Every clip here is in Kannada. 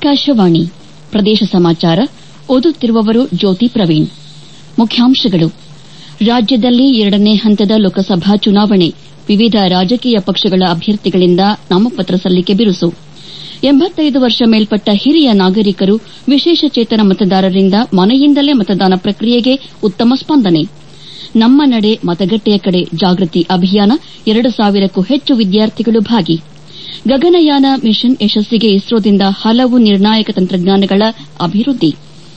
ಆಕಾಶವಾಣಿ ಪ್ರದೇಶ ಸಮಾಚಾರ ಓದುತ್ತಿರುವವರು ಜ್ಯೋತಿ ಪ್ರವೀಣ್ ಮುಖ್ಯಾಂಶಗಳು ರಾಜ್ಯದಲ್ಲಿ ಎರಡನೇ ಹಂತದ ಲೋಕಸಭಾ ಚುನಾವಣೆ ವಿವಿಧ ರಾಜಕೀಯ ಪಕ್ಷಗಳ ಅಭ್ಯರ್ಥಿಗಳಿಂದ ನಾಮಪತ್ರ ಸಲ್ಲಿಕೆ ಬಿರುಸು ವರ್ಷ ಮೇಲ್ಪಟ್ಟ ಹಿರಿಯ ನಾಗರಿಕರು ವಿಶೇಷಚೇತನ ಮತದಾರರಿಂದ ಮನೆಯಿಂದಲೇ ಮತದಾನ ಪ್ರಕ್ರಿಯೆಗೆ ಉತ್ತಮ ಸ್ಪಂದನೆ ನಮ್ಮ ನಡೆ ಮತಗಟ್ಟೆಯ ಕಡೆ ಜಾಗೃತಿ ಅಭಿಯಾನ ಎರಡು ಸಾವಿರಕ್ಕೂ ಹೆಚ್ಚು ವಿದ್ಯಾರ್ಥಿಗಳು ಭಾಗಿ ಗಗನಯಾನ ಮಿಷನ್ ಯಶಸ್ಸಿಗೆ ಇಸ್ರೋದಿಂದ ಹಲವು ನಿರ್ಣಾಯಕ ತಂತ್ರಜ್ಞಾನಗಳ ಅಭಿವೃದ್ಧಿ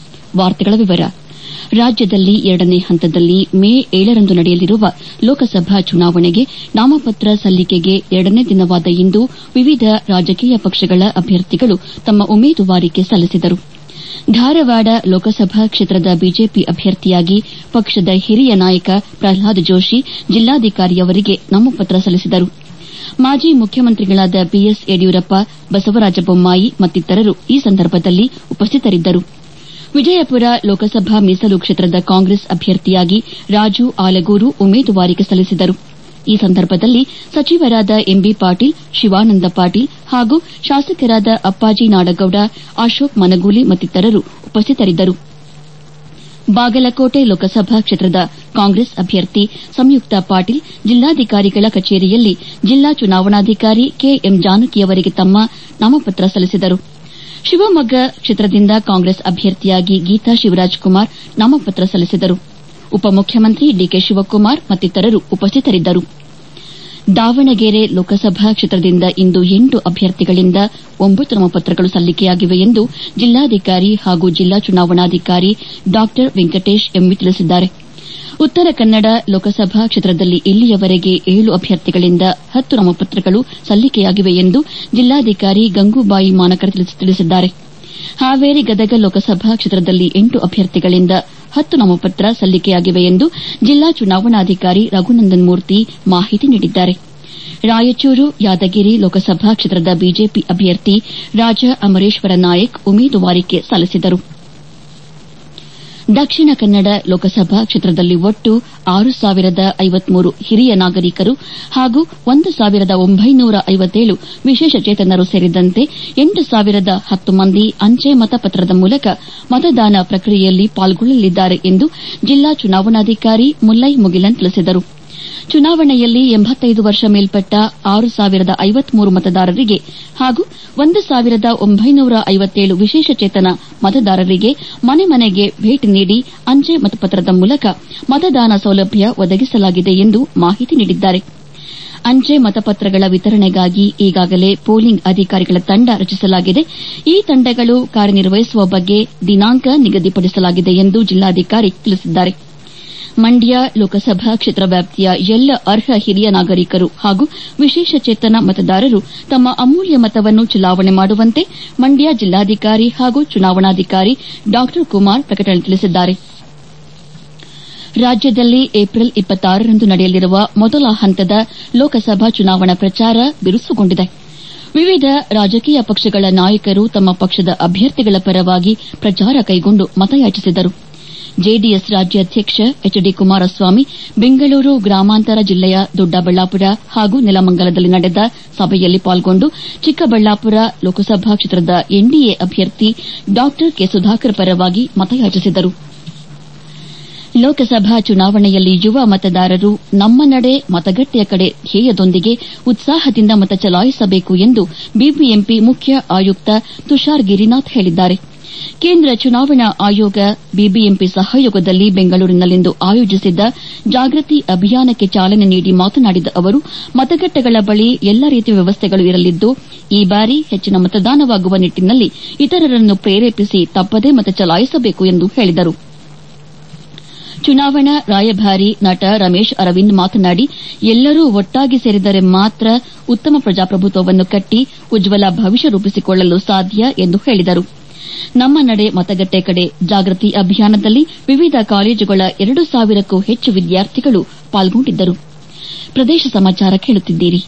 ರಾಜ್ಯದಲ್ಲಿ ಎರಡನೇ ಹಂತದಲ್ಲಿ ಮೇ ಏಳರಂದು ನಡೆಯಲಿರುವ ಲೋಕಸಭಾ ಚುನಾವಣೆಗೆ ನಾಮಪತ್ರ ಸಲ್ಲಿಕೆಗೆ ಎರಡನೇ ದಿನವಾದ ಇಂದು ವಿವಿಧ ರಾಜಕೀಯ ಪಕ್ಷಗಳ ಅಭ್ಯರ್ಥಿಗಳು ತಮ್ಮ ಉಮೇದುವಾರಿಕೆ ಸಲ್ಲಿಸಿದರು ಧಾರವಾಡ ಲೋಕಸಭಾ ಕ್ಷೇತ್ರದ ಬಿಜೆಪಿ ಅಭ್ಯರ್ಥಿಯಾಗಿ ಪಕ್ಷದ ಹಿರಿಯ ನಾಯಕ ಪ್ರಹ್ಲಾದ್ ಜೋಶಿ ಜಿಲ್ಲಾಧಿಕಾರಿಯವರಿಗೆ ನಾಮಪತ್ರ ಸಲ್ಲಿಸಿದರು ಮಾಜಿ ಮುಖ್ಯಮಂತ್ರಿಗಳಾದ ಬಿಎಸ್ ಯಡಿಯೂರಪ್ಪ ಬಸವರಾಜ ಬೊಮ್ಮಾಯಿ ಮತ್ತಿತರರು ಈ ಸಂದರ್ಭದಲ್ಲಿ ಉಪಸ್ಥಿತರಿದ್ದರು ವಿಜಯಪುರ ಲೋಕಸಭಾ ಮೀಸಲು ಕ್ಷೇತ್ರದ ಕಾಂಗ್ರೆಸ್ ಅಭ್ಯರ್ಥಿಯಾಗಿ ರಾಜು ಆಲಗೂರು ಉಮೇದುವಾರಿಕೆ ಸಲ್ಲಿಸಿದರು ಈ ಸಂದರ್ಭದಲ್ಲಿ ಸಚಿವರಾದ ಎಂಬಿ ಪಾಟೀಲ್ ಶಿವಾನಂದ ಪಾಟೀಲ್ ಹಾಗೂ ಶಾಸಕರಾದ ಅಪ್ಪಾಜಿ ನಾಡಗೌಡ ಅಶೋಕ್ ಮನಗೂಲಿ ಮತ್ತಿತರರು ಉಪಸ್ಥಿತರಿದ್ದರು ಬಾಗಲಕೋಟೆ ಲೋಕಸಭಾ ಕ್ಷೇತ್ರದ ಕಾಂಗ್ರೆಸ್ ಅಭ್ಯರ್ಥಿ ಸಂಯುಕ್ತ ಪಾಟೀಲ್ ಜಿಲ್ಲಾಧಿಕಾರಿಗಳ ಕಚೇರಿಯಲ್ಲಿ ಜಿಲ್ಲಾ ಚುನಾವಣಾಧಿಕಾರಿ ಕೆಎಂ ಜಾನಕಿಯವರಿಗೆ ತಮ್ಮ ನಾಮಪತ್ರ ಸಲ್ಲಿಸಿದರು ಶಿವಮೊಗ್ಗ ಕ್ಷೇತ್ರದಿಂದ ಕಾಂಗ್ರೆಸ್ ಅಭ್ಯರ್ಥಿಯಾಗಿ ಗೀತಾ ಶಿವರಾಜ್ಕುಮಾರ್ ನಾಮಪತ್ರ ಸಲ್ಲಿಸಿದರು ಉಪಮುಖ್ಯಮಂತ್ರಿ ಡಿಕೆ ಶಿವಕುಮಾರ್ ಮತ್ತಿತರರು ಉಪಸ್ಥಿತರಿದ್ದರು ದಾವಣಗೆರೆ ಲೋಕಸಭಾ ಕ್ಷೇತ್ರದಿಂದ ಇಂದು ಎಂಟು ಅಭ್ಯರ್ಥಿಗಳಿಂದ ಒಂಬತ್ತು ನಾಮಪತ್ರಗಳು ಸಲ್ಲಿಕೆಯಾಗಿವೆ ಎಂದು ಜಿಲ್ಲಾಧಿಕಾರಿ ಹಾಗೂ ಜಿಲ್ಲಾ ಚುನಾವಣಾಧಿಕಾರಿ ಡಾ ವೆಂಕಟೇಶ್ ಎಂವಿ ತಿಳಿಸಿದ್ದಾರೆ ಉತ್ತರ ಕನ್ನಡ ಲೋಕಸಭಾ ಕ್ಷೇತ್ರದಲ್ಲಿ ಇಲ್ಲಿಯವರೆಗೆ ಏಳು ಅಭ್ಯರ್ಥಿಗಳಿಂದ ಹತ್ತು ನಾಮಪತ್ರಗಳು ಸಲ್ಲಿಕೆಯಾಗಿವೆ ಎಂದು ಜಿಲ್ಲಾಧಿಕಾರಿ ಗಂಗೂಬಾಯಿ ಮಾನಕರ ತಿಳಿಸಿದ್ದಾರೆ ಹಾವೇರಿ ಗದಗ ಲೋಕಸಭಾ ಕ್ಷೇತ್ರದಲ್ಲಿ ಎಂಟು ಅಭ್ಯರ್ಥಿಗಳಿಂದ ಹತ್ತು ನಾಮಪತ್ರ ಸಲ್ಲಿಕೆಯಾಗಿವೆ ಎಂದು ಜಿಲ್ಲಾ ಚುನಾವಣಾಧಿಕಾರಿ ರಘುನಂದನ್ ಮೂರ್ತಿ ಮಾಹಿತಿ ನೀಡಿದ್ದಾರೆ ರಾಯಚೂರು ಯಾದಗಿರಿ ಲೋಕಸಭಾ ಕ್ಷೇತ್ರದ ಬಿಜೆಪಿ ಅಭ್ಯರ್ಥಿ ರಾಜಾ ಅಮರೇಶ್ವರ ನಾಯಕ್ ಉಮೇದುವಾರಿಕೆ ಸಲ್ಲಿಸಿದರು ದಕ್ಷಿಣ ಕನ್ನಡ ಲೋಕಸಭಾ ಕ್ಷೇತ್ರದಲ್ಲಿ ಒಟ್ಟು ಆರು ಸಾವಿರದ ಐವತ್ಮೂರು ಹಿರಿಯ ನಾಗರಿಕರು ಹಾಗೂ ಒಂದು ಸಾವಿರದ ಒಂಬೈನೂರ ಐವತ್ತೇಳು ವಿಶೇಷಚೇತನರು ಸೇರಿದಂತೆ ಎಂಟು ಸಾವಿರದ ಹತ್ತು ಮಂದಿ ಅಂಚೆ ಮತಪತ್ರದ ಮೂಲಕ ಮತದಾನ ಪ್ರಕ್ರಿಯೆಯಲ್ಲಿ ಪಾಲ್ಗೊಳ್ಳಲಿದ್ದಾರೆ ಎಂದು ಜಿಲ್ಲಾ ಚುನಾವಣಾಧಿಕಾರಿ ಮುಲ್ಲೈ ಮುಗಿಲನ್ ತಿಳಿಸಿದರು ಚುನಾವಣೆಯಲ್ಲಿ ಎಂಬತ್ತೈದು ವರ್ಷ ಮೇಲ್ಪಟ್ಟ ಆರು ಸಾವಿರದ ಐವತ್ಮೂರು ಮತದಾರರಿಗೆ ಹಾಗೂ ಒಂದು ಸಾವಿರದ ಒಂಬೈನೂರ ಐವತ್ತೇಳು ವಿಶೇಷಚೇತನ ಮತದಾರರಿಗೆ ಮನೆ ಮನೆಗೆ ಭೇಟಿ ನೀಡಿ ಅಂಚೆ ಮತಪತ್ರದ ಮೂಲಕ ಮತದಾನ ಸೌಲಭ್ಯ ಒದಗಿಸಲಾಗಿದೆ ಎಂದು ಮಾಹಿತಿ ನೀಡಿದ್ದಾರೆ ಅಂಚೆ ಮತಪತ್ರಗಳ ವಿತರಣೆಗಾಗಿ ಈಗಾಗಲೇ ಪೋಲಿಂಗ್ ಅಧಿಕಾರಿಗಳ ತಂಡ ರಚಿಸಲಾಗಿದೆ ಈ ತಂಡಗಳು ಕಾರ್ಯನಿರ್ವಹಿಸುವ ಬಗ್ಗೆ ದಿನಾಂಕ ನಿಗದಿಪಡಿಸಲಾಗಿದೆ ಎಂದು ಜಿಲ್ಲಾಧಿಕಾರಿ ತಿಳಿಸಿದ್ದಾರೆ ಮಂಡ್ಯ ಲೋಕಸಭಾ ಕ್ಷೇತ್ರ ವ್ಯಾಪ್ತಿಯ ಎಲ್ಲ ಅರ್ಹ ಹಿರಿಯ ನಾಗರಿಕರು ಹಾಗೂ ವಿಶೇಷಚೇತನ ಮತದಾರರು ತಮ್ಮ ಅಮೂಲ್ಯ ಮತವನ್ನು ಚಲಾವಣೆ ಮಾಡುವಂತೆ ಮಂಡ್ಯ ಜಿಲ್ಲಾಧಿಕಾರಿ ಹಾಗೂ ಚುನಾವಣಾಧಿಕಾರಿ ಡಾ ಕುಮಾರ್ ಪ್ರಕಟಣೆ ತಿಳಿಸಿದ್ದಾರೆ ರಾಜ್ಯದಲ್ಲಿ ಏಪ್ರಿಲ್ ರಂದು ನಡೆಯಲಿರುವ ಮೊದಲ ಹಂತದ ಲೋಕಸಭಾ ಚುನಾವಣಾ ಪ್ರಚಾರ ಬಿರುಸುಗೊಂಡಿದೆ ವಿವಿಧ ರಾಜಕೀಯ ಪಕ್ಷಗಳ ನಾಯಕರು ತಮ್ಮ ಪಕ್ಷದ ಅಭ್ಯರ್ಥಿಗಳ ಪರವಾಗಿ ಪ್ರಚಾರ ಕೈಗೊಂಡು ಮತಯಾಚಿಸಿದರು ಜೆಡಿಎಸ್ ರಾಜ್ಯಾಧ್ಯಕ್ಷ ಎಚ್ ಡಿ ಕುಮಾರಸ್ವಾಮಿ ಬೆಂಗಳೂರು ಗ್ರಾಮಾಂತರ ಜಿಲ್ಲೆಯ ದೊಡ್ಡಬಳ್ಳಾಪುರ ಹಾಗೂ ನೆಲಮಂಗಲದಲ್ಲಿ ನಡೆದ ಸಭೆಯಲ್ಲಿ ಪಾಲ್ಗೊಂಡು ಚಿಕ್ಕಬಳ್ಳಾಪುರ ಲೋಕಸಭಾ ಕ್ಷೇತ್ರದ ಎನ್ಡಿಎ ಅಭ್ಯರ್ಥಿ ಡಾ ಕೆ ಸುಧಾಕರ್ ಪರವಾಗಿ ಮತಯಾಚಿಸಿದರು ಲೋಕಸಭಾ ಚುನಾವಣೆಯಲ್ಲಿ ಯುವ ಮತದಾರರು ನಮ್ಮ ನಡೆ ಮತಗಟ್ಟೆಯ ಕಡೆ ಧ್ಯೇಯದೊಂದಿಗೆ ಉತ್ಸಾಹದಿಂದ ಮತ ಚಲಾಯಿಸಬೇಕು ಎಂದು ಬಿಬಿಎಂಪಿ ಮುಖ್ಯ ಆಯುಕ್ತ ತುಷಾರ್ ಗಿರಿನಾಥ್ ಹೇಳಿದ್ದಾರೆ ಕೇಂದ್ರ ಚುನಾವಣಾ ಆಯೋಗ ಬಿಬಿಎಂಪಿ ಸಹಯೋಗದಲ್ಲಿ ಬೆಂಗಳೂರಿನಲ್ಲಿಂದು ಆಯೋಜಿಸಿದ್ದ ಜಾಗೃತಿ ಅಭಿಯಾನಕ್ಕೆ ಚಾಲನೆ ನೀಡಿ ಮಾತನಾಡಿದ ಅವರು ಮತಗಟ್ಟೆಗಳ ಬಳಿ ಎಲ್ಲ ರೀತಿಯ ವ್ಯವಸ್ಥೆಗಳು ಇರಲಿದ್ದು ಈ ಬಾರಿ ಹೆಚ್ಚಿನ ಮತದಾನವಾಗುವ ನಿಟ್ಟಿನಲ್ಲಿ ಇತರರನ್ನು ಪ್ರೇರೇಪಿಸಿ ತಪ್ಪದೇ ಮತ ಚಲಾಯಿಸಬೇಕು ಎಂದು ಹೇಳಿದರು ಚುನಾವಣಾ ರಾಯಭಾರಿ ನಟ ರಮೇಶ್ ಅರವಿಂದ್ ಮಾತನಾಡಿ ಎಲ್ಲರೂ ಒಟ್ಟಾಗಿ ಸೇರಿದರೆ ಮಾತ್ರ ಉತ್ತಮ ಪ್ರಜಾಪ್ರಭುತ್ವವನ್ನು ಕಟ್ಟಿ ಉಜ್ವಲ ಭವಿಷ್ಯ ರೂಪಿಸಿಕೊಳ್ಳಲು ಸಾಧ್ಯ ಎಂದು ಹೇಳಿದರು ನಮ್ಮ ನಡೆ ಮತಗಟ್ಟೆ ಕಡೆ ಜಾಗೃತಿ ಅಭಿಯಾನದಲ್ಲಿ ವಿವಿಧ ಕಾಲೇಜುಗಳ ಎರಡು ಸಾವಿರಕ್ಕೂ ಹೆಚ್ಚು ವಿದ್ಯಾರ್ಥಿಗಳು ಪಾಲ್ಗೊಂಡಿದ್ದರು ಪ್ರದೇಶ ಸಮಾಚಾರ ಕೇಳುತ್ತಿದ್ದೀರಿ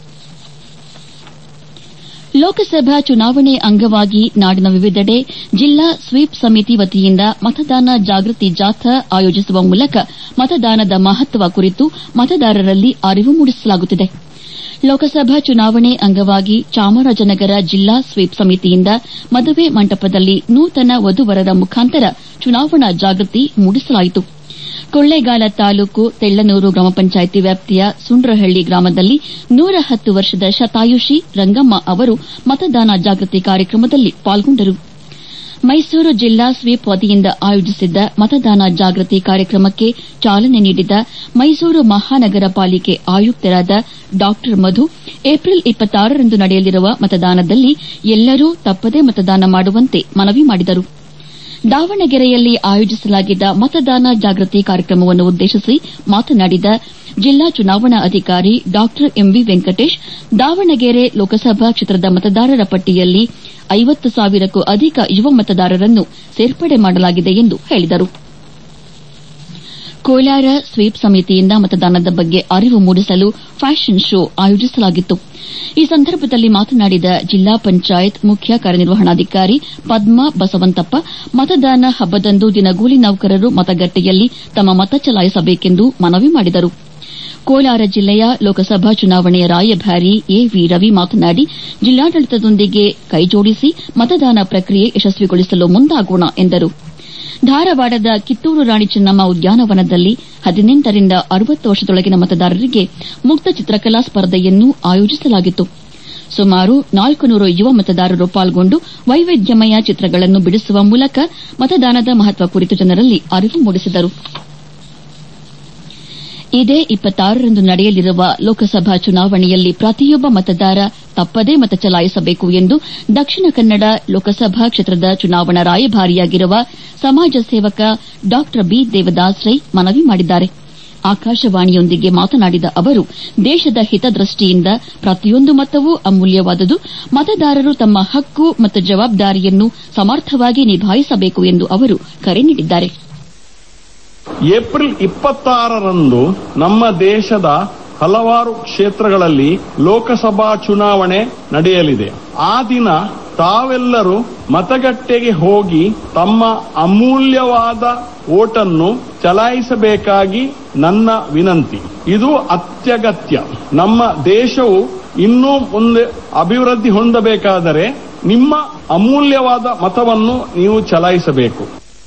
ಲೋಕಸಭಾ ಚುನಾವಣೆ ಅಂಗವಾಗಿ ನಾಡಿನ ವಿವಿಧೆಡೆ ಜಿಲ್ಲಾ ಸ್ವೀಪ್ ಸಮಿತಿ ವತಿಯಿಂದ ಮತದಾನ ಜಾಗೃತಿ ಜಾಥಾ ಆಯೋಜಿಸುವ ಮೂಲಕ ಮತದಾನದ ಮಹತ್ವ ಕುರಿತು ಮತದಾರರಲ್ಲಿ ಅರಿವು ಮೂಡಿಸಲಾಗುತ್ತಿದೆ ಲೋಕಸಭಾ ಚುನಾವಣೆ ಅಂಗವಾಗಿ ಚಾಮರಾಜನಗರ ಜಿಲ್ಲಾ ಸ್ವೀಪ್ ಸಮಿತಿಯಿಂದ ಮದುವೆ ಮಂಟಪದಲ್ಲಿ ನೂತನ ವಧುವರರ ಮುಖಾಂತರ ಚುನಾವಣಾ ಜಾಗೃತಿ ಮೂಡಿಸಲಾಯಿತು ಕೊಳ್ಳೇಗಾಲ ತಾಲೂಕು ತೆಳ್ಳನೂರು ಗ್ರಾಮ ಪಂಚಾಯಿತಿ ವ್ಯಾಪ್ತಿಯ ಸುಂಡ್ರಹಳ್ಳಿ ಗ್ರಾಮದಲ್ಲಿ ನೂರ ಹತ್ತು ವರ್ಷದ ಶತಾಯುಷಿ ರಂಗಮ್ಮ ಅವರು ಮತದಾನ ಜಾಗೃತಿ ಕಾರ್ಯಕ್ರಮದಲ್ಲಿ ಪಾಲ್ಗೊಂಡರು ಮೈಸೂರು ಜಿಲ್ಲಾ ಸ್ವೀಪ್ ವತಿಯಿಂದ ಆಯೋಜಿಸಿದ್ದ ಮತದಾನ ಜಾಗೃತಿ ಕಾರ್ಯಕ್ರಮಕ್ಕೆ ಚಾಲನೆ ನೀಡಿದ ಮೈಸೂರು ಮಹಾನಗರ ಪಾಲಿಕೆ ಆಯುಕ್ತರಾದ ಡಾ ಮಧು ಏಪ್ರಿಲ್ ರಂದು ನಡೆಯಲಿರುವ ಮತದಾನದಲ್ಲಿ ಎಲ್ಲರೂ ತಪ್ಪದೇ ಮತದಾನ ಮಾಡುವಂತೆ ಮನವಿ ಮಾಡಿದರು ದಾವಣಗೆರೆಯಲ್ಲಿ ಆಯೋಜಿಸಲಾಗಿದ್ದ ಮತದಾನ ಜಾಗೃತಿ ಕಾರ್ಯಕ್ರಮವನ್ನು ಉದ್ದೇಶಿಸಿ ಮಾತನಾಡಿದ ಜಿಲ್ಲಾ ಚುನಾವಣಾ ಅಧಿಕಾರಿ ಡಾ ಎಂವಿ ವೆಂಕಟೇಶ್ ದಾವಣಗೆರೆ ಲೋಕಸಭಾ ಕ್ಷೇತ್ರದ ಮತದಾರರ ಪಟ್ಟಿಯಲ್ಲಿ ಐವತ್ತು ಸಾವಿರಕ್ಕೂ ಅಧಿಕ ಯುವ ಮತದಾರರನ್ನು ಸೇರ್ಪಡೆ ಮಾಡಲಾಗಿದೆ ಎಂದು ಹೇಳಿದರು ಕೋಲಾರ ಸ್ವೀಪ್ ಸಮಿತಿಯಿಂದ ಮತದಾನದ ಬಗ್ಗೆ ಅರಿವು ಮೂಡಿಸಲು ಫ್ಯಾಷನ್ ಶೋ ಆಯೋಜಿಸಲಾಗಿತ್ತು ಈ ಸಂದರ್ಭದಲ್ಲಿ ಮಾತನಾಡಿದ ಜಿಲ್ಲಾ ಪಂಚಾಯತ್ ಮುಖ್ಯ ಕಾರ್ಯನಿರ್ವಹಣಾಧಿಕಾರಿ ಪದ್ಮಾ ಬಸವಂತಪ್ಪ ಮತದಾನ ಹಬ್ಬದಂದು ದಿನಗೂಲಿ ನೌಕರರು ಮತಗಟ್ಟೆಯಲ್ಲಿ ತಮ್ಮ ಮತ ಚಲಾಯಿಸಬೇಕೆಂದು ಮನವಿ ಮಾಡಿದರು ಕೋಲಾರ ಜಿಲ್ಲೆಯ ಲೋಕಸಭಾ ಚುನಾವಣೆಯ ರಾಯಭಾರಿ ಎ ವಿ ರವಿ ಮಾತನಾಡಿ ಜಿಲ್ಲಾಡಳಿತದೊಂದಿಗೆ ಕೈಜೋಡಿಸಿ ಮತದಾನ ಪ್ರಕ್ರಿಯೆ ಯಶಸ್ವಿಗೊಳಿಸಲು ಮುಂದಾಗೋಣ ಎಂದರು ಧಾರವಾಡದ ಕಿತ್ತೂರು ರಾಣಿ ಚೆನ್ನಮ್ಮ ಉದ್ಯಾನವನದಲ್ಲಿ ಹದಿನೆಂಟರಿಂದ ಅರವತ್ತು ವರ್ಷದೊಳಗಿನ ಮತದಾರರಿಗೆ ಮುಕ್ತ ಚಿತ್ರಕಲಾ ಸ್ಪರ್ಧೆಯನ್ನು ಆಯೋಜಿಸಲಾಗಿತ್ತು ಸುಮಾರು ನಾಲ್ಕು ನೂರು ಯುವ ಮತದಾರರು ಪಾಲ್ಗೊಂಡು ವೈವಿಧ್ಯಮಯ ಚಿತ್ರಗಳನ್ನು ಬಿಡಿಸುವ ಮೂಲಕ ಮತದಾನದ ಮಹತ್ವ ಕುರಿತು ಜನರಲ್ಲಿ ಅರಿವು ಮೂಡಿಸಿದರು ಇದೇ ರಂದು ನಡೆಯಲಿರುವ ಲೋಕಸಭಾ ಚುನಾವಣೆಯಲ್ಲಿ ಪ್ರತಿಯೊಬ್ಬ ಮತದಾರ ತಪ್ಪದೇ ಮತ ಚಲಾಯಿಸಬೇಕು ಎಂದು ದಕ್ಷಿಣ ಕನ್ನಡ ಲೋಕಸಭಾ ಕ್ಷೇತ್ರದ ಚುನಾವಣಾ ರಾಯಭಾರಿಯಾಗಿರುವ ಸಮಾಜ ಸೇವಕ ಡಾ ಬಿ ದೇವದಾಸ್ ರೈ ಮನವಿ ಮಾಡಿದ್ದಾರೆ ಆಕಾಶವಾಣಿಯೊಂದಿಗೆ ಮಾತನಾಡಿದ ಅವರು ದೇಶದ ಹಿತದೃಷ್ಟಿಯಿಂದ ಪ್ರತಿಯೊಂದು ಮತವೂ ಅಮೂಲ್ಯವಾದುದು ಮತದಾರರು ತಮ್ಮ ಹಕ್ಕು ಮತ್ತು ಜವಾಬ್ದಾರಿಯನ್ನು ಸಮರ್ಥವಾಗಿ ನಿಭಾಯಿಸಬೇಕು ಎಂದು ಅವರು ಕರೆ ನೀಡಿದ್ದಾರೆ ಏಪ್ರಿಲ್ ಇಪ್ಪತ್ತಾರರಂದು ನಮ್ಮ ದೇಶದ ಹಲವಾರು ಕ್ಷೇತ್ರಗಳಲ್ಲಿ ಲೋಕಸಭಾ ಚುನಾವಣೆ ನಡೆಯಲಿದೆ ಆ ದಿನ ತಾವೆಲ್ಲರೂ ಮತಗಟ್ಟೆಗೆ ಹೋಗಿ ತಮ್ಮ ಅಮೂಲ್ಯವಾದ ಓಟನ್ನು ಚಲಾಯಿಸಬೇಕಾಗಿ ನನ್ನ ವಿನಂತಿ ಇದು ಅತ್ಯಗತ್ಯ ನಮ್ಮ ದೇಶವು ಇನ್ನೂ ಮುಂದೆ ಅಭಿವೃದ್ಧಿ ಹೊಂದಬೇಕಾದರೆ ನಿಮ್ಮ ಅಮೂಲ್ಯವಾದ ಮತವನ್ನು ನೀವು ಚಲಾಯಿಸಬೇಕು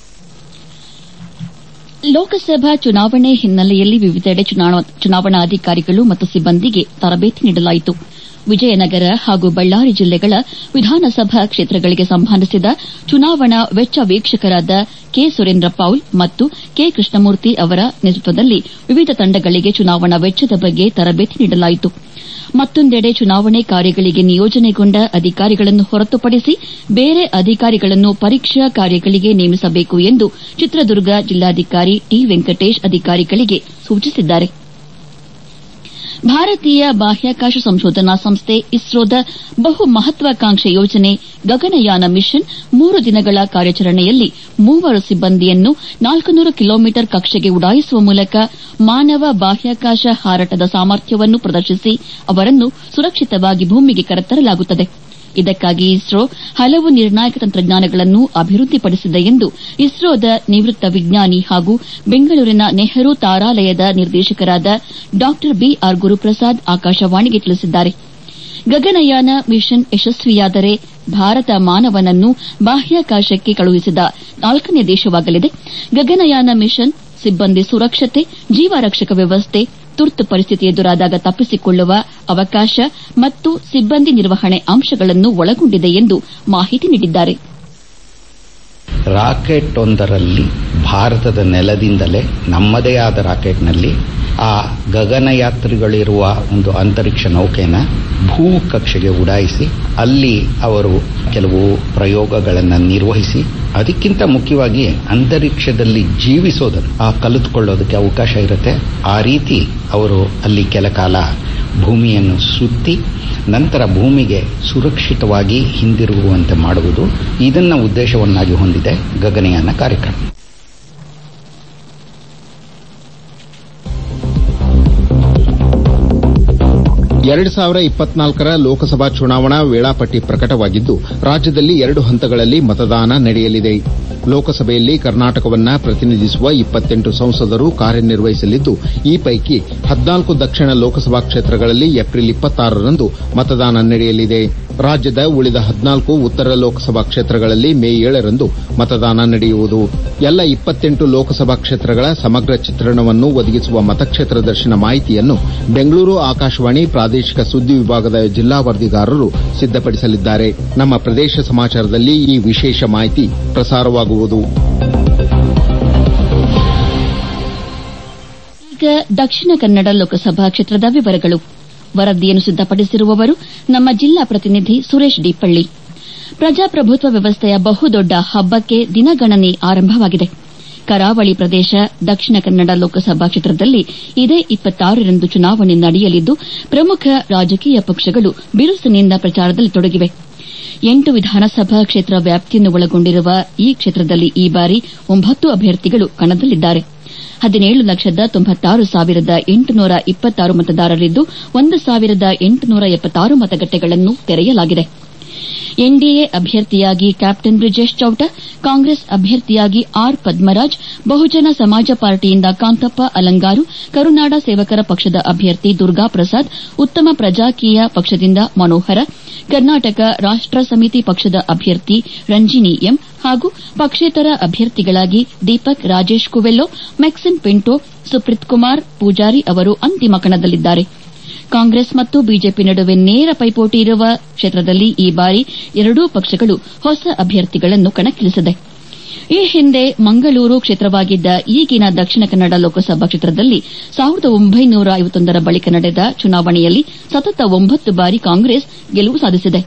ಲೋಕಸಭಾ ಚುನಾವಣೆ ಹಿನ್ನೆಲೆಯಲ್ಲಿ ವಿವಿಧೆಡೆ ಚುನಾವಣಾಧಿಕಾರಿಗಳು ಮತ್ತು ಸಿಬ್ಬಂದಿಗೆ ತರಬೇತಿ ನೀಡಲಾಯಿತು ವಿಜಯನಗರ ಹಾಗೂ ಬಳ್ಳಾರಿ ಜಿಲ್ಲೆಗಳ ವಿಧಾನಸಭಾ ಕ್ಷೇತ್ರಗಳಿಗೆ ಸಂಬಂಧಿಸಿದ ಚುನಾವಣಾ ವೆಚ್ಚ ವೀಕ್ಷಕರಾದ ಕೆ ಸುರೇಂದ್ರ ಪೌಲ್ ಮತ್ತು ಕೆ ಕೃಷ್ಣಮೂರ್ತಿ ಅವರ ನೇತೃತ್ವದಲ್ಲಿ ವಿವಿಧ ತಂಡಗಳಿಗೆ ಚುನಾವಣಾ ವೆಚ್ಚದ ಬಗ್ಗೆ ತರಬೇತಿ ನೀಡಲಾಯಿತು ಮತ್ತೊಂದೆಡೆ ಚುನಾವಣೆ ಕಾರ್ಯಗಳಿಗೆ ನಿಯೋಜನೆಗೊಂಡ ಅಧಿಕಾರಿಗಳನ್ನು ಹೊರತುಪಡಿಸಿ ಬೇರೆ ಅಧಿಕಾರಿಗಳನ್ನು ಪರೀಕ್ಷಾ ಕಾರ್ಯಗಳಿಗೆ ನೇಮಿಸಬೇಕು ಎಂದು ಚಿತ್ರದುರ್ಗ ಜಿಲ್ಲಾಧಿಕಾರಿ ಟಿ ವೆಂಕಟೇಶ್ ಅಧಿಕಾರಿಗಳಿಗೆ ಸೂಚಿಸಿದ್ದಾರೆ ಭಾರತೀಯ ಬಾಹ್ಯಾಕಾಶ ಸಂಶೋಧನಾ ಸಂಸ್ಥೆ ಇಸ್ರೋದ ಬಹು ಮಹತ್ವಾಕಾಂಕ್ಷೆ ಯೋಜನೆ ಗಗನಯಾನ ಮಿಷನ್ ಮೂರು ದಿನಗಳ ಕಾರ್ಯಾಚರಣೆಯಲ್ಲಿ ಮೂವರು ಸಿಬ್ಬಂದಿಯನ್ನು ನಾಲ್ಕುನೂರು ಕಿಲೋಮೀಟರ್ ಕಕ್ಷೆಗೆ ಉಡಾಯಿಸುವ ಮೂಲಕ ಮಾನವ ಬಾಹ್ಯಾಕಾಶ ಹಾರಾಟದ ಸಾಮರ್ಥ್ಯವನ್ನು ಪ್ರದರ್ಶಿಸಿ ಅವರನ್ನು ಸುರಕ್ಷಿತವಾಗಿ ಭೂಮಿಗೆ ಕರೆತರಲಾಗುತ್ತದೆ ಇದಕ್ಕಾಗಿ ಇಸ್ರೋ ಹಲವು ನಿರ್ಣಾಯಕ ತಂತ್ರಜ್ಞಾನಗಳನ್ನು ಅಭಿವೃದ್ಧಿಪಡಿಸಿದೆ ಎಂದು ಇಸ್ರೋದ ನಿವೃತ್ತ ವಿಜ್ಞಾನಿ ಹಾಗೂ ಬೆಂಗಳೂರಿನ ನೆಹರು ತಾರಾಲಯದ ನಿರ್ದೇಶಕರಾದ ಡಾ ಬಿಆರ್ ಗುರುಪ್ರಸಾದ್ ಆಕಾಶವಾಣಿಗೆ ತಿಳಿಸಿದ್ದಾರೆ ಗಗನಯಾನ ಮಿಷನ್ ಯಶಸ್ವಿಯಾದರೆ ಭಾರತ ಮಾನವನನ್ನು ಬಾಹ್ಯಾಕಾಶಕ್ಕೆ ಕಳುಹಿಸಿದ ನಾಲ್ಕನೇ ದೇಶವಾಗಲಿದೆ ಗಗನಯಾನ ಮಿಷನ್ ಸಿಬ್ಬಂದಿ ಸುರಕ್ಷತೆ ಜೀವರಕ್ಷಕ ವ್ಯವಸ್ಥೆ ತುರ್ತು ಪರಿಸ್ಥಿತಿ ಎದುರಾದಾಗ ತಪ್ಪಿಸಿಕೊಳ್ಳುವ ಅವಕಾಶ ಮತ್ತು ಸಿಬ್ಬಂದಿ ನಿರ್ವಹಣೆ ಅಂಶಗಳನ್ನು ಒಳಗೊಂಡಿದೆ ಎಂದು ಮಾಹಿತಿ ನೀಡಿದ್ದಾರೆ ರಾಕೆಟ್ ಒಂದರಲ್ಲಿ ಭಾರತದ ನೆಲದಿಂದಲೇ ನಮ್ಮದೇ ಆದ ರಾಕೆಟ್ನಲ್ಲಿ ಆ ಗಗನಯಾತ್ರಿಗಳಿರುವ ಒಂದು ಅಂತರಿಕ್ಷ ನೌಕೆನ ಭೂ ಕಕ್ಷೆಗೆ ಉಡಾಯಿಸಿ ಅಲ್ಲಿ ಅವರು ಕೆಲವು ಪ್ರಯೋಗಗಳನ್ನು ನಿರ್ವಹಿಸಿ ಅದಕ್ಕಿಂತ ಮುಖ್ಯವಾಗಿ ಅಂತರಿಕ್ಷದಲ್ಲಿ ಜೀವಿಸೋದನ್ನು ಆ ಕಲಿತುಕೊಳ್ಳೋದಕ್ಕೆ ಅವಕಾಶ ಇರುತ್ತೆ ಆ ರೀತಿ ಅವರು ಅಲ್ಲಿ ಕೆಲ ಕಾಲ ಭೂಮಿಯನ್ನು ಸುತ್ತಿ ನಂತರ ಭೂಮಿಗೆ ಸುರಕ್ಷಿತವಾಗಿ ಹಿಂದಿರುಗುವಂತೆ ಮಾಡುವುದು ಇದನ್ನ ಉದ್ದೇಶವನ್ನಾಗಿ ಹೊಂದಿದೆ ಗಗನಯಾನ ಕಾರ್ಯಕ್ರಮ ಎರಡು ಸಾವಿರ ಇಪ್ಪತ್ನಾಲ್ಕರ ಲೋಕಸಭಾ ಚುನಾವಣಾ ವೇಳಾಪಟ್ಟಿ ಪ್ರಕಟವಾಗಿದ್ದು ರಾಜ್ಯದಲ್ಲಿ ಎರಡು ಹಂತಗಳಲ್ಲಿ ಮತದಾನ ನಡೆಯಲಿದೆ ಲೋಕಸಭೆಯಲ್ಲಿ ಕರ್ನಾಟಕವನ್ನ ಪ್ರತಿನಿಧಿಸುವ ಇಪ್ಪತ್ತೆಂಟು ಸಂಸದರು ಕಾರ್ಯನಿರ್ವಹಿಸಲಿದ್ದು ಈ ಪೈಕಿ ಹದಿನಾಲ್ಕು ದಕ್ಷಿಣ ಲೋಕಸಭಾ ಕ್ಷೇತ್ರಗಳಲ್ಲಿ ಏಪ್ರಿಲ್ ಇಪ್ಪತ್ತಾರರಂದು ಮತದಾನ ನಡೆಯಲಿದೆ ರಾಜ್ಯದ ಉಳಿದ ಹದಿನಾಲ್ಕು ಉತ್ತರ ಲೋಕಸಭಾ ಕ್ಷೇತ್ರಗಳಲ್ಲಿ ಮೇ ಏಳರಂದು ಮತದಾನ ನಡೆಯುವುದು ಎಲ್ಲ ಇಪ್ಪತ್ತೆಂಟು ಲೋಕಸಭಾ ಕ್ಷೇತ್ರಗಳ ಸಮಗ್ರ ಚಿತ್ರಣವನ್ನು ಒದಗಿಸುವ ಮತಕ್ಷೇತ್ರ ದರ್ಶನ ಮಾಹಿತಿಯನ್ನು ಬೆಂಗಳೂರು ಆಕಾಶವಾಣಿ ಪ್ರಾದೇಶಿಕ ಸುದ್ದಿ ವಿಭಾಗದ ಜಿಲ್ಲಾ ವರದಿಗಾರರು ಸಿದ್ದಪಡಿಸಲಿದ್ದಾರೆ ನಮ್ಮ ಪ್ರದೇಶ ಸಮಾಚಾರದಲ್ಲಿ ಈ ವಿಶೇಷ ಮಾಹಿತಿ ಪ್ರಸಾರವಾಗುವುದು ಈಗ ದಕ್ಷಿಣ ಕನ್ನಡ ಲೋಕಸಭಾ ಕ್ಷೇತ್ರದ ವಿವರಗಳು ವರದಿಯನ್ನು ಸಿದ್ದಪಡಿಸಿರುವವರು ನಮ್ಮ ಜಿಲ್ಲಾ ಪ್ರತಿನಿಧಿ ಸುರೇಶ್ ಡಿಪಳ್ಳಿ ಪ್ರಜಾಪ್ರಭುತ್ವ ವ್ಯವಸ್ಥೆಯ ಬಹುದೊಡ್ಡ ಹಬ್ಬಕ್ಕೆ ದಿನಗಣನೆ ಆರಂಭವಾಗಿದೆ ಕರಾವಳಿ ಪ್ರದೇಶ ದಕ್ಷಿಣ ಕನ್ನಡ ಲೋಕಸಭಾ ಕ್ಷೇತ್ರದಲ್ಲಿ ಇದೇ ಇಪ್ಪತ್ತಾರರಂದು ಚುನಾವಣೆ ನಡೆಯಲಿದ್ದು ಪ್ರಮುಖ ರಾಜಕೀಯ ಪಕ್ಷಗಳು ಬಿರುಸಿನಿಂದ ಪ್ರಚಾರದಲ್ಲಿ ತೊಡಗಿವೆ ಎಂಟು ವಿಧಾನಸಭಾ ಕ್ಷೇತ್ರ ವ್ಯಾಪ್ತಿಯನ್ನು ಒಳಗೊಂಡಿರುವ ಈ ಕ್ಷೇತ್ರದಲ್ಲಿ ಈ ಬಾರಿ ಒಂಬತ್ತು ಅಭ್ಯರ್ಥಿಗಳು ಕಣದಲ್ಲಿದ್ದಾರೆ ಹದಿನೇಳು ಲಕ್ಷದ ತೊಂಬತ್ತಾರು ಸಾವಿರದ ಎಂಟುನೂರ ಇಪ್ಪತ್ತಾರು ಮತದಾರರಿದ್ದು ಒಂದು ಸಾವಿರದ ಎಂಟುನೂರ ಎಪ್ಪತ್ತಾರು ಮತಗಟ್ಟೆಗಳನ್ನು ತೆರೆಯಲಾಗಿದೆ ಎನ್ಡಿಎ ಅಭ್ಯರ್ಥಿಯಾಗಿ ಕ್ಯಾಪ್ಟನ್ ಬ್ರಿಜೇಶ್ ಚೌಟ ಕಾಂಗ್ರೆಸ್ ಅಭ್ಯರ್ಥಿಯಾಗಿ ಆರ್ ಪದ್ಮರಾಜ್ ಬಹುಜನ ಸಮಾಜ ಪಾರ್ಟಿಯಿಂದ ಕಾಂತಪ್ಪ ಅಲಂಗಾರು ಕರುನಾಡ ಸೇವಕರ ಪಕ್ಷದ ಅಭ್ಯರ್ಥಿ ದುರ್ಗಾ ಪ್ರಸಾದ್ ಉತ್ತಮ ಪ್ರಜಾಕೀಯ ಪಕ್ಷದಿಂದ ಮನೋಹರ ಕರ್ನಾಟಕ ರಾಷ್ಟ ಸಮಿತಿ ಪಕ್ಷದ ಅಭ್ಯರ್ಥಿ ರಂಜಿನಿ ಎಂ ಹಾಗೂ ಪಕ್ಷೇತರ ಅಭ್ಯರ್ಥಿಗಳಾಗಿ Deepak Rajesh Coelho Maxim Pinto Supreet Kumar Poojary ಅವರು ಅಂತಿಮ ಕಣದಲ್ಲಿದ್ದಾರೆ ಕಾಂಗ್ರೆಸ್ ಮತ್ತು ಬಿಜೆಪಿ ನಡುವೆ ನೇರ ಪೈಪೋಟಿ ಇರುವ ಕ್ಷೇತ್ರದಲ್ಲಿ ಈ ಬಾರಿ ಎರಡೂ ಪಕ್ಷಗಳು ಹೊಸ ಅಭ್ಯರ್ಥಿಗಳನ್ನು ಕಣಕ್ಕಿಳಿಸಿದೆ ಈ ಹಿಂದೆ ಮಂಗಳೂರು ಕ್ಷೇತ್ರವಾಗಿದ್ದ ಈಗಿನ ದಕ್ಷಿಣ ಕನ್ನಡ ಲೋಕಸಭಾ ಕ್ಷೇತ್ರದಲ್ಲಿ ಸಾವಿರದ ಒಂಬೈನೂರ ಐವತ್ತೊಂದರ ಬಳಿಕ ನಡೆದ ಚುನಾವಣೆಯಲ್ಲಿ ಸತತ ಒಂಬತ್ತು ಬಾರಿ ಕಾಂಗ್ರೆಸ್ ಗೆಲುವು ಸಾಧಿಸಿದೆ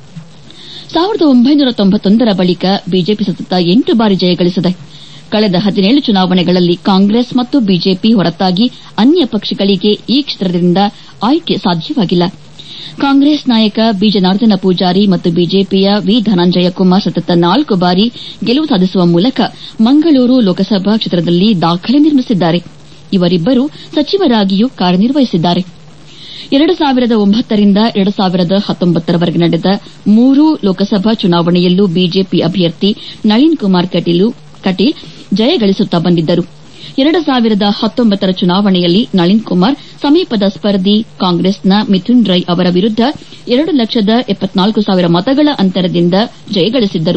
ಸಾವಿರದ ಒಂಬೈನೂರ ತೊಂಬತ್ತೊಂದರ ಬಳಿಕ ಬಿಜೆಪಿ ಸತತ ಎಂಟು ಬಾರಿ ಜಯಗಳಿಸಿದೆ ಕಳೆದ ಹದಿನೇಳು ಚುನಾವಣೆಗಳಲ್ಲಿ ಕಾಂಗ್ರೆಸ್ ಮತ್ತು ಬಿಜೆಪಿ ಹೊರತಾಗಿ ಅನ್ಯ ಪಕ್ಷಗಳಿಗೆ ಈ ಕ್ಷೇತ್ರದಿಂದ ಆಯ್ಕೆ ಸಾಧ್ಯವಾಗಿಲ್ಲ ಕಾಂಗ್ರೆಸ್ ನಾಯಕ ಬಿ ಜನಾರ್ದನ ಪೂಜಾರಿ ಮತ್ತು ಬಿಜೆಪಿಯ ವಿ ಧನಂಜಯ ಕುಮಾರ್ ಸತತ ನಾಲ್ಕು ಬಾರಿ ಗೆಲುವು ಸಾಧಿಸುವ ಮೂಲಕ ಮಂಗಳೂರು ಲೋಕಸಭಾ ಕ್ಷೇತ್ರದಲ್ಲಿ ದಾಖಲೆ ನಿರ್ಮಿಸಿದ್ದಾರೆ ಇವರಿಬ್ಬರು ಸಚಿವರಾಗಿಯೂ ಕಾರ್ಯನಿರ್ವಹಿಸಿದ್ದಾರೆ ಎರಡು ಸಾವಿರದ ಒಂಬತ್ತರಿಂದ ಎರಡು ಸಾವಿರದ ಹತ್ತೊಂಬತ್ತರವರೆಗೆ ನಡೆದ ಮೂರೂ ಲೋಕಸಭಾ ಚುನಾವಣೆಯಲ್ಲೂ ಬಿಜೆಪಿ ಅಭ್ಯರ್ಥಿ ನಳಿನ್ ಕುಮಾರ್ ಕಟೀಲ್ ಜಯಗಳಿಸುತ್ತಾ ಬಂದಿದ್ದರು ಎರಡು ಸಾವಿರದ ಹತ್ತೊಂಬತ್ತರ ಚುನಾವಣೆಯಲ್ಲಿ ನಳಿನ್ ಕುಮಾರ್ ಸಮೀಪದ ಸ್ಪರ್ಧಿ ಕಾಂಗ್ರೆಸ್ನ ಮಿಥುನ್ ರೈ ಅವರ ವಿರುದ್ದ ಎರಡು ಲಕ್ಷದ ಎಪ್ಪತ್ನಾಲ್ಕು ಸಾವಿರ ಮತಗಳ ಅಂತರದಿಂದ ಜಯಗಳಿಸಿದ್ದರು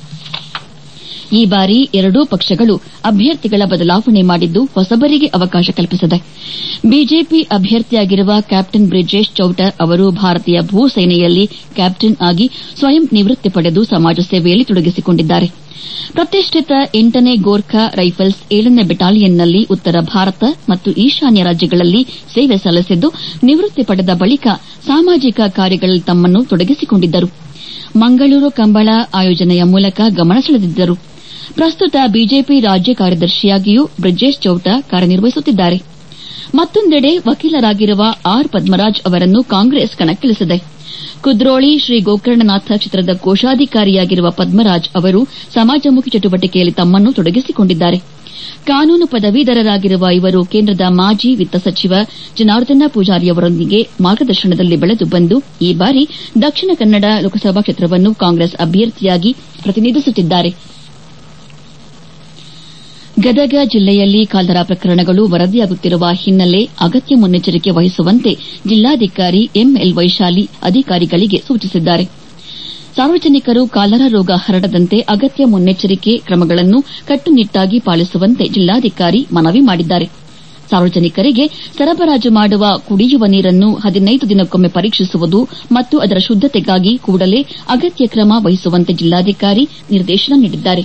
ಈ ಬಾರಿ ಎರಡೂ ಪಕ್ಷಗಳು ಅಭ್ಯರ್ಥಿಗಳ ಬದಲಾವಣೆ ಮಾಡಿದ್ದು ಹೊಸಬರಿಗೆ ಅವಕಾಶ ಕಲ್ಪಿಸಿದೆ ಬಿಜೆಪಿ ಅಭ್ಯರ್ಥಿಯಾಗಿರುವ ಕ್ಯಾಪ್ಟನ್ ಬ್ರಿಜೇಶ್ ಚೌಟ ಅವರು ಭಾರತೀಯ ಭೂಸೇನೆಯಲ್ಲಿ ಕ್ಯಾಪ್ಟನ್ ಆಗಿ ಸ್ವಯಂ ನಿವೃತ್ತಿ ಪಡೆದು ಸಮಾಜ ಸೇವೆಯಲ್ಲಿ ತೊಡಗಿಸಿಕೊಂಡಿದ್ದಾರೆ ಪ್ರತಿಷ್ಠಿತ ಎಂಟನೇ ಗೋರ್ಖಾ ರೈಫಲ್ಸ್ ಏಳನೇ ಬೆಟಾಲಿಯನ್ನಲ್ಲಿ ಉತ್ತರ ಭಾರತ ಮತ್ತು ಈಶಾನ್ಯ ರಾಜ್ಯಗಳಲ್ಲಿ ಸೇವೆ ಸಲ್ಲಿಸಿದ್ದು ನಿವೃತ್ತಿ ಪಡೆದ ಬಳಿಕ ಸಾಮಾಜಿಕ ಕಾರ್ಯಗಳಲ್ಲಿ ತಮ್ಮನ್ನು ತೊಡಗಿಸಿಕೊಂಡಿದ್ದರು ಮಂಗಳೂರು ಕಂಬಳ ಆಯೋಜನೆಯ ಮೂಲಕ ಗಮನ ಸೆಳೆದಿದ್ದರು ಪ್ರಸ್ತುತ ಬಿಜೆಪಿ ರಾಜ್ಯ ಕಾರ್ಯದರ್ಶಿಯಾಗಿಯೂ ಬ್ರಿಜೇಶ್ ಚೌಟ ಕಾರ್ಯನಿರ್ವಹಿಸುತ್ತಿದ್ದಾರೆ ಮತ್ತೊಂದೆಡೆ ವಕೀಲರಾಗಿರುವ ಆರ್ ಪದ್ಮರಾಜ್ ಅವರನ್ನು ಕಾಂಗ್ರೆಸ್ ಕಣಕ್ಕಿಳಿಸಿದೆ ಕುದ್ರೋಳಿ ಶ್ರೀ ಗೋಕರ್ಣನಾಥ ಕ್ಷೇತ್ರದ ಕೋಶಾಧಿಕಾರಿಯಾಗಿರುವ ಪದ್ಮರಾಜ್ ಅವರು ಸಮಾಜಮುಖಿ ಚಟುವಟಿಕೆಯಲ್ಲಿ ತಮ್ಮನ್ನು ತೊಡಗಿಸಿಕೊಂಡಿದ್ದಾರೆ ಕಾನೂನು ಪದವೀಧರರಾಗಿರುವ ಇವರು ಕೇಂದ್ರದ ಮಾಜಿ ವಿತ್ತ ಸಚಿವ ಜನಾರ್ದನ ಪೂಜಾರಿಯವರೊಂದಿಗೆ ಮಾರ್ಗದರ್ಶನದಲ್ಲಿ ಬೆಳೆದು ಬಂದು ಈ ಬಾರಿ ದಕ್ಷಿಣ ಕನ್ನಡ ಲೋಕಸಭಾ ಕ್ಷೇತ್ರವನ್ನು ಕಾಂಗ್ರೆಸ್ ಅಭ್ಯರ್ಥಿಯಾಗಿ ಪ್ರತಿನಿಧಿಸುತ್ತಿದ್ದಾರೆ ಗದಗ ಜಿಲ್ಲೆಯಲ್ಲಿ ಕಾಲ್ದರ ಪ್ರಕರಣಗಳು ವರದಿಯಾಗುತ್ತಿರುವ ಹಿನ್ನೆಲೆ ಅಗತ್ಯ ಮುನ್ನೆಚ್ಚರಿಕೆ ವಹಿಸುವಂತೆ ಜಿಲ್ಲಾಧಿಕಾರಿ ಎಂಎಲ್ ವೈಶಾಲಿ ಅಧಿಕಾರಿಗಳಿಗೆ ಸೂಚಿಸಿದ್ದಾರೆ ಸಾರ್ವಜನಿಕರು ಕಾಲರ ರೋಗ ಹರಡದಂತೆ ಅಗತ್ಯ ಮುನ್ನೆಚ್ಚರಿಕೆ ಕ್ರಮಗಳನ್ನು ಕಟ್ಟುನಿಟ್ಟಾಗಿ ಪಾಲಿಸುವಂತೆ ಜಿಲ್ಲಾಧಿಕಾರಿ ಮನವಿ ಮಾಡಿದ್ದಾರೆ ಸಾರ್ವಜನಿಕರಿಗೆ ಸರಬರಾಜು ಮಾಡುವ ಕುಡಿಯುವ ನೀರನ್ನು ಹದಿನೈದು ದಿನಕ್ಕೊಮ್ಮೆ ಪರೀಕ್ಷಿಸುವುದು ಮತ್ತು ಅದರ ಶುದ್ದತೆಗಾಗಿ ಕೂಡಲೇ ಅಗತ್ಯ ಕ್ರಮ ವಹಿಸುವಂತೆ ಜಿಲ್ಲಾಧಿಕಾರಿ ನಿರ್ದೇಶನ ನೀಡಿದ್ದಾರೆ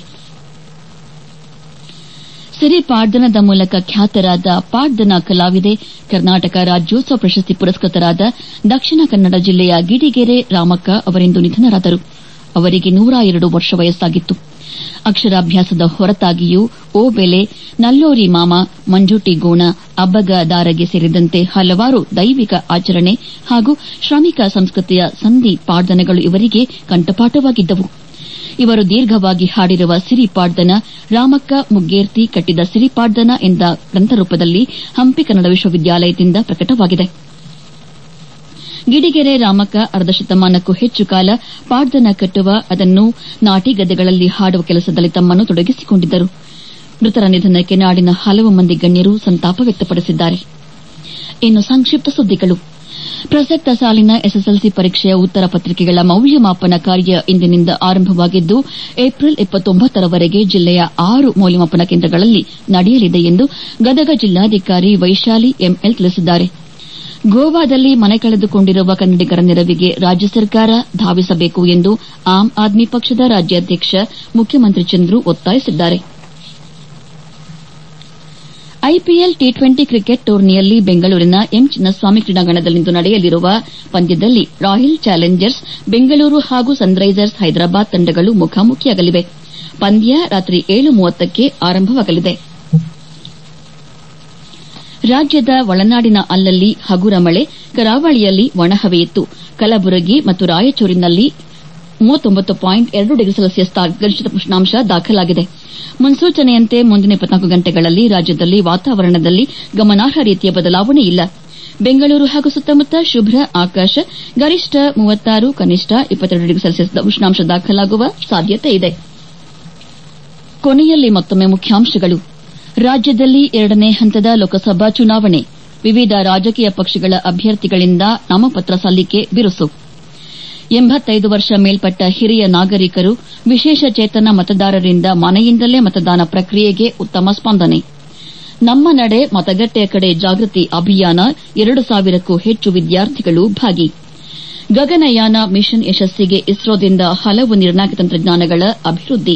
ಸಿರಿ ಪಾಡ್ದನದ ಮೂಲಕ ಖ್ಯಾತರಾದ ಪಾಡ್ದನ ಕಲಾವಿದೆ ಕರ್ನಾಟಕ ರಾಜ್ಯೋತ್ಸವ ಪ್ರಶಸ್ತಿ ಪುರಸ್ಕೃತರಾದ ದಕ್ಷಿಣ ಕನ್ನಡ ಜಿಲ್ಲೆಯ ಗಿಡಿಗೆರೆ ರಾಮಕ್ಕ ಅವರಿಂದು ನಿಧನರಾದರು ಅವರಿಗೆ ನೂರ ಎರಡು ವರ್ಷ ವಯಸ್ಸಾಗಿತ್ತು ಅಕ್ಷರಾಭ್ಯಾಸದ ಹೊರತಾಗಿಯೂ ಓ ಬೆಲೆ ನಲ್ಲೋರಿ ಮಾಮ ಮಂಜುಟಿ ಗೋಣ ಅಬ್ಬಗ ದಾರಗೆ ಸೇರಿದಂತೆ ಹಲವಾರು ದೈವಿಕ ಆಚರಣೆ ಹಾಗೂ ಶ್ರಮಿಕ ಸಂಸ್ಕೃತಿಯ ಸಂಧಿ ಪಾಡ್ದನಗಳು ಇವರಿಗೆ ಕಂಠಪಾಠವಾಗಿದ್ದವು ಇವರು ದೀರ್ಘವಾಗಿ ಹಾಡಿರುವ ಸಿರಿಪಾಡ್ದನ ರಾಮಕ್ಕ ಮುಗ್ಗೇರ್ತಿ ಕಟ್ಟಿದ ಸಿರಿಪಾಡ್ದನ ಎಂದ ಗ್ರಂಥರೂಪದಲ್ಲಿ ಹಂಪಿ ಕನ್ನಡ ವಿಶ್ವವಿದ್ಯಾಲಯದಿಂದ ಪ್ರಕಟವಾಗಿದೆ ಗಿಡಿಗೆರೆ ರಾಮಕ್ಕ ಅರ್ಧ ಶತಮಾನಕ್ಕೂ ಹೆಚ್ಚು ಕಾಲ ಪಾಡ್ದನ ಕಟ್ಟುವ ಅದನ್ನು ನಾಟಿ ಗದ್ದೆಗಳಲ್ಲಿ ಹಾಡುವ ಕೆಲಸದಲ್ಲಿ ತಮ್ಮನ್ನು ತೊಡಗಿಸಿಕೊಂಡಿದ್ದರು ಮೃತರ ನಿಧನಕ್ಕೆ ನಾಡಿನ ಹಲವು ಮಂದಿ ಗಣ್ಯರು ಸಂತಾಪ ವ್ಯಕ್ತಪಡಿಸಿದ್ದಾರೆ ಇನ್ನು ಸಂಕ್ಷಿಪ್ತ ಸುದ್ದಿಗಳು ಪ್ರಸಕ್ತ ಸಾಲಿನ ಎಸ್ಎಸ್ಎಲ್ಸಿ ಪರೀಕ್ಷೆಯ ಉತ್ತರ ಪತ್ರಿಕೆಗಳ ಮೌಲ್ಯಮಾಪನ ಕಾರ್ಯ ಇಂದಿನಿಂದ ಆರಂಭವಾಗಿದ್ದು ಏಪ್ರಿಲ್ ರವರೆಗೆ ಜಿಲ್ಲೆಯ ಆರು ಮೌಲ್ಯಮಾಪನ ಕೇಂದ್ರಗಳಲ್ಲಿ ನಡೆಯಲಿದೆ ಎಂದು ಗದಗ ಜಿಲ್ಲಾಧಿಕಾರಿ ವೈಶಾಲಿ ಎಂಎಲ್ ತಿಳಿಸಿದ್ದಾರೆ ಗೋವಾದಲ್ಲಿ ಮನೆ ಕಳೆದುಕೊಂಡಿರುವ ಕನ್ನಡಿಗರ ನೆರವಿಗೆ ರಾಜ್ಯ ಸರ್ಕಾರ ಧಾವಿಸಬೇಕು ಎಂದು ಆಮ್ ಆದ್ಮಿ ಪಕ್ಷದ ರಾಜ್ಯಾಧ್ಯಕ್ಷ ಮುಖ್ಯಮಂತ್ರಿ ಚಂದ್ರು ಒತ್ತಾಯಿಸಿದ್ದಾರೆ ಐಪಿಎಲ್ ಟಿ ಟ್ವೆಂಟಿ ಕ್ರಿಕೆಟ್ ಟೂರ್ನಿಯಲ್ಲಿ ಬೆಂಗಳೂರಿನ ಎಂ ಚಿನ್ನಸ್ವಾಮಿ ಕ್ರೀಡಾಂಗಣದಲ್ಲಿಂದು ನಡೆಯಲಿರುವ ಪಂದ್ಯದಲ್ಲಿ ರಾಯಲ್ ಚಾಲೆಂಜರ್ಸ್ ಬೆಂಗಳೂರು ಹಾಗೂ ಸನ್ರೈಸರ್ಸ್ ಹೈದರಾಬಾದ್ ತಂಡಗಳು ಮುಖಾಮುಖಿಯಾಗಲಿವೆ ಪಂದ್ಯ ರಾತ್ರಿ ಏಳು ಮೂವತ್ತಕ್ಕೆ ಆರಂಭವಾಗಲಿದೆ ರಾಜ್ಯದ ಒಳನಾಡಿನ ಅಲ್ಲಲ್ಲಿ ಹಗುರ ಮಳೆ ಕರಾವಳಿಯಲ್ಲಿ ಒಣಹವೆಯಿತ್ತು ಕಲಬುರಗಿ ಮತ್ತು ರಾಯಚೂರಿನಲ್ಲಿ ಡಿಗ್ರಿ ಸೆಲ್ಸಿಯಸ್ ಗರಿಷ್ಠ ಉಷ್ಣಾಂಶ ದಾಖಲಾಗಿದೆ ಮುನ್ಸೂಚನೆಯಂತೆ ಮುಂದಿನ ಇಪ್ಪತ್ನಾಲ್ಕು ಗಂಟೆಗಳಲ್ಲಿ ರಾಜ್ಯದಲ್ಲಿ ವಾತಾವರಣದಲ್ಲಿ ಗಮನಾರ್ಹ ರೀತಿಯ ಬದಲಾವಣೆ ಇಲ್ಲ ಬೆಂಗಳೂರು ಹಾಗೂ ಸುತ್ತಮುತ್ತ ಶುಭ್ರ ಆಕಾಶ ಗರಿಷ್ಠ ಮೂವತ್ತಾರು ಕನಿಷ್ಠ ಇಪ್ಪತ್ತೆರಡು ಡಿಗ್ರಿ ಸೆಲ್ಸಿಯಸ್ ಉಷ್ಣಾಂಶ ದಾಖಲಾಗುವ ಸಾಧ್ಯತೆ ಇದೆ ಕೊನೆಯಲ್ಲಿ ಮತ್ತೊಮ್ಮೆ ಮುಖ್ಯಾಂಶಗಳು ರಾಜ್ಯದಲ್ಲಿ ಎರಡನೇ ಹಂತದ ಲೋಕಸಭಾ ಚುನಾವಣೆ ವಿವಿಧ ರಾಜಕೀಯ ಪಕ್ಷಗಳ ಅಭ್ಯರ್ಥಿಗಳಿಂದ ನಾಮಪತ್ರ ಸಲ್ಲಿಕೆ ಬಿರುಸು ಎಂಬತ್ತೈದು ವರ್ಷ ಮೇಲ್ಪಟ್ಟ ಹಿರಿಯ ನಾಗರಿಕರು ವಿಶೇಷ ಚೇತನ ಮತದಾರರಿಂದ ಮನೆಯಿಂದಲೇ ಮತದಾನ ಪ್ರಕ್ರಿಯೆಗೆ ಉತ್ತಮ ಸ್ಪಂದನೆ ನಮ್ಮ ನಡೆ ಮತಗಟ್ಟೆಯ ಕಡೆ ಜಾಗೃತಿ ಅಭಿಯಾನ ಎರಡು ಸಾವಿರಕ್ಕೂ ಹೆಚ್ಚು ವಿದ್ಯಾರ್ಥಿಗಳು ಭಾಗಿ ಗಗನಯಾನ ಮಿಷನ್ ಯಶಸ್ಸಿಗೆ ಇಸ್ರೋದಿಂದ ಹಲವು ನಿರ್ಣಾಯಕ ತಂತ್ರಜ್ಞಾನಗಳ ಅಭಿವೃದ್ಧಿ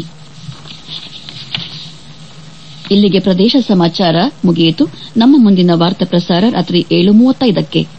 ಇಲ್ಲಿಗೆ ಪ್ರದೇಶ ಸಮಾಚಾರ ಮುಗಿಯಿತು ನಮ್ಮ ಮುಂದಿನ ವಾರ್ತಾ ಪ್ರಸಾರ ರಾತ್ರಿ ಏಳು ಮೂವತ್ತೈದಕ್ಕೆ